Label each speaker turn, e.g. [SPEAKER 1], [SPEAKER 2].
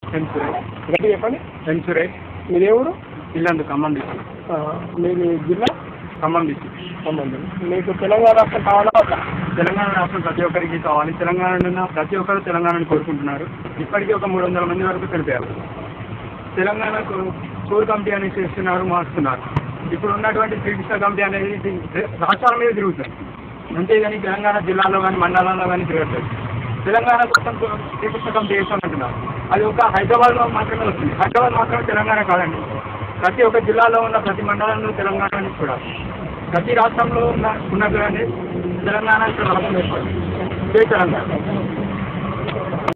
[SPEAKER 1] ఎన్ సురేష్
[SPEAKER 2] గట్టి చెప్పండి
[SPEAKER 1] ఎన్ సురేష్
[SPEAKER 2] మీది ఏ ఊరు
[SPEAKER 1] ఇల్లందు ఖమ్మం డిస్ట్రిక్ట్
[SPEAKER 2] ఆ, మీది జిల్లా
[SPEAKER 1] ఖమ్మం డిస్ట్రిక్ట్
[SPEAKER 2] సంబంధం మీకు తెలంగాణ రాష్ట్రం కావాలా వద్దా?
[SPEAKER 1] తెలంగాణ రాష్ట్రం ప్రతి ఒక్కరికి కావాలి తెలంగాణ ఉన్న ప్రతి ఒక్కరు తెలంగాణను కోరుకుంటున్నారు ఇప్పటికీ ఒక మూడు వందల మంది వరకు తెలిపారు తెలంగాణకు కోర్ కమిటీ అనేది చేస్తున్నారు మారుస్తున్నారు ఇప్పుడు ఉన్నటువంటి శ్రీకృష్ణ కమిటీ అనేది ఇది రాష్ట్రాల మీద తిరుగుతుంది అంతేగాని తెలంగాణ జిల్లాలో కానీ మండలాల్లో కానీ తిరగట్లేదు తెలంగాణ కోసం శ్రీకృష్ణ కమిటీ చేస్తామంటున్నారు అది ఒక హైదరాబాద్లో మాత్రమే వస్తుంది హైదరాబాద్ మాత్రమే తెలంగాణ కాదండి ప్రతి ఒక్క జిల్లాలో ఉన్న ప్రతి మండలంలో తెలంగాణని చూడాలి ప్రతి రాష్ట్రంలో ఉన్న ఉన్నట్టుగానే తెలంగాణ ఇక్కడ రాష్ట్రం ఏర్పడింది ఇదే తెలంగాణ